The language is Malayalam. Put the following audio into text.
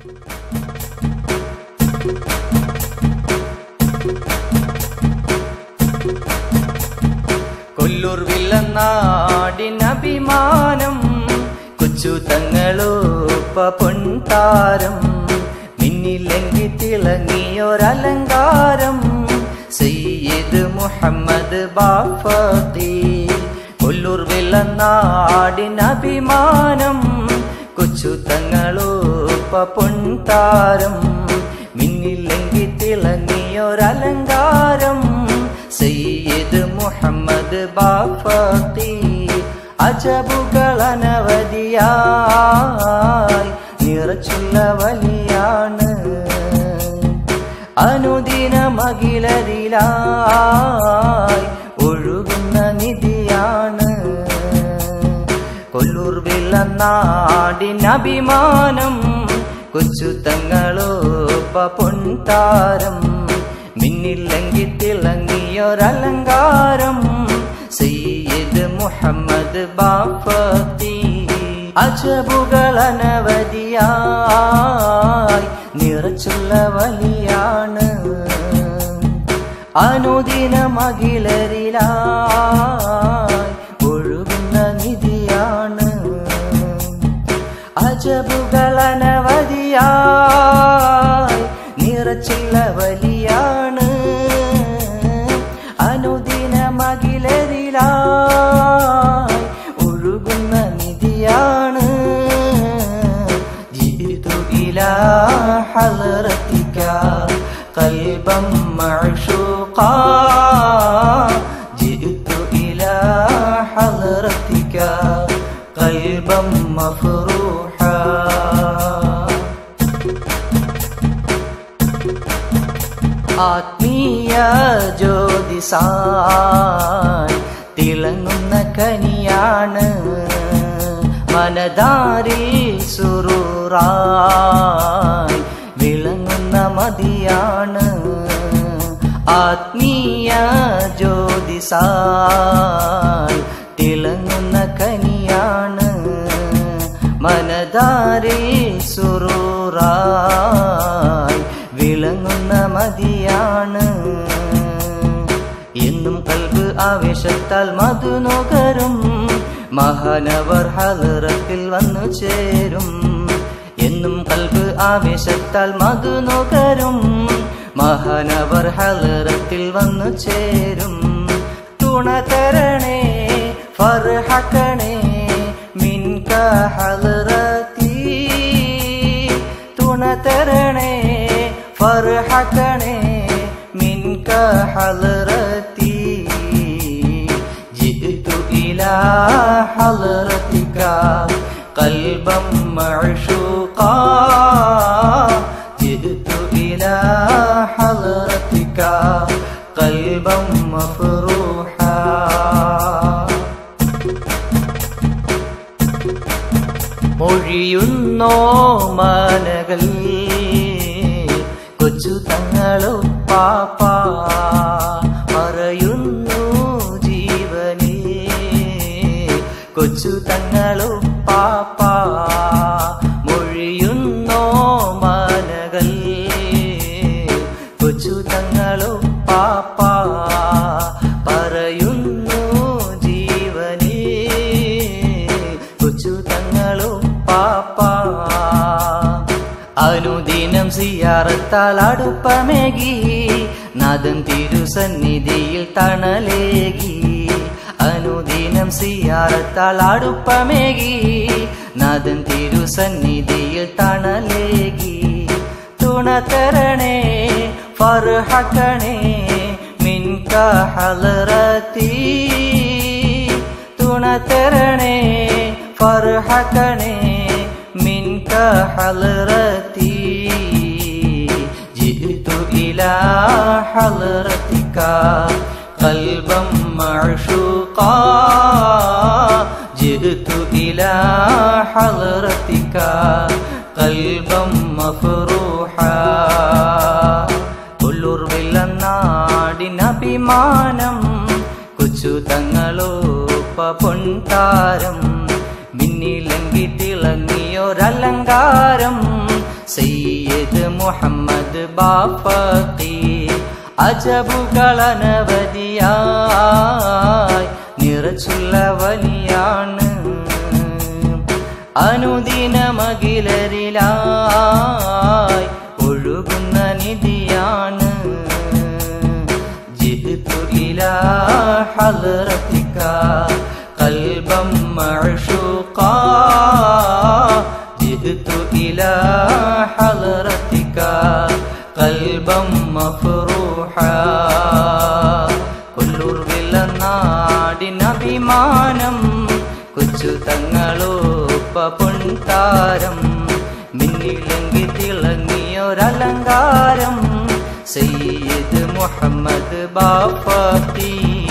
കൊല്ലൂർ വില്ലനാടിനഭിമാനം കൊച്ചു തങ്ങളോപ്പ പൊൻതാരം മിന്നിലെങ്കി തിളങ്ങിയൊരലങ്കാരം സയ്യിദ് മുഹമ്മദ് ബാഫത്തി കൊല്ലൂർ വില്ലനാടിനഭിമാനം കൊച്ചു തങ്ങളോപ്പ പൊൻതാരം മിന്നിലെങ്കി തിളങ്ങിയൊരലങ്കാരം സയ്യിദ് മുഹമ്മദ് ബാഫത്തി അജബുകൾ അനവധിയായി നിറച്ചുള്ള വലിയാണ് അനുദിന മകിലരിലായി ഒഴുകുന്ന നിധിയാണ് കൊല്ലൂർ വില്ലനാടിനഭിമാനം കൊച്ചു തങ്ങളോപ്പ പൊൻതാരം മിന്നില്ലെങ്കി തിളങ്ങിയൊരലങ്കാരം സയ്യിദ് മുഹമ്മദ് ബാഫത്തി അജബുകൾ അനവധിയായി നിറച്ചുള്ള വലിയാണ് അനുദിന മകിലരിലായി ഒഴുകുന്ന നിധിയാണ് അജബുകൾ അനവധിയായി നിറച്ചുള്ള വലിയാണ് അനുദിന മകിലരിലായി ഒഴുകുന്ന നിധിയാണ് ജിതു ഇലാ ഹലറത്തിക قلبا معشوقا جئت إلى حضرتك قلبا مفروحا ആത്മീയ ജ്യോതിസാൻ തിളങ്ങുന്ന കനിയാണ് മനതാരിൽ സുറൂറായി വിളങ്ങുന്ന മതിയാണ് ആത്മീയ ജ്യോതിസാൻ തിളങ്ങുന്ന കനിയാണ് മനതാരിൽ സുറൂറായി വിളങ്ങുന്ന മതിയാണ് എന്നും കൽബ് ആവേശത്താൽ മധുനുകരും മഹാനവർ ഹലറത്തിൽ വന്നു ചേരും എന്നും കൽബ് ആവേശത്താൽ മധുനുകരും മഹാനവർ ഹലറത്തിൽ വന്നു ചേരും തുണ തരണേ ഫർഹക്കണേ മിൻക ഹലറത്തി തുണ തരണേ ഫർഹക്കണേ മിൻക ഹലറത്തി جئت إلى حضرتك قلبا معشوقا جئت إلى حضرتك قلبا مفروحا മൊഴിയുന്നോ മനകൾ കൊച്ചു തങ്ങളോ പാപ്പ പറയുന്നു ജീവനേ കൊച്ചു തങ്ങളോ പാപ്പ മൊഴിയുന്നോ മനകൾ കൊച്ചു തങ്ങളോ പാപ്പ പറയുന്നു ജീവനേ കൊച്ചു തങ്ങളോ പാപ്പ അനുദിനം സിയാറത്താൽ അടുപ്പമേകി നാദൻ തിരുസന്നിധിയിൽ തണലേകി അനുദിനം സിയാറത്താൽ അടുപ്പമേകി നാദൻ തിരുസന്നിധിയിൽ തണലേകി തുണ തരണേ ഫർഹക്കണേ മിൻക ഹലറത്തി തുണ തരണേ ഫർഹക്കണേ മിൻക ഹലറത്തി جئت إلى حضرتك قلبا معشوقا جئت إلى حضرتك قلبا مفروحا കൊല്ലൂർ വില്ലനാടിനഭിമാനം കൊച്ചു തങ്ങളോപ്പ പൊൻതാരം മിന്നിലെങ്കി തിളങ്ങിയൊരലങ്കാരം സയ്യിദ് മുഹമ്മദ് ബാഫക്കി അജബുകളനവധിയായി നിറച്ചുള്ള വലിയാണ് അനുദിനമകിലരിലായി ഒഴുകുന്ന നിധിയാണ് ജിദ്തു ഇലാ ഹദ്റത്തിക قلبا معشوقا جئت إلى حضرتك قلبا مفروحا കൊല്ലൂർവില നാടിനഭിമാനം കൊച്ചു തങ്ങളോപ്പ പൊൻതാരം മിന്നിലെങ്കി തിളങ്ങിയൊരലങ്കാരം സയ്യിദ് മുഹമ്മദ് ബാഫി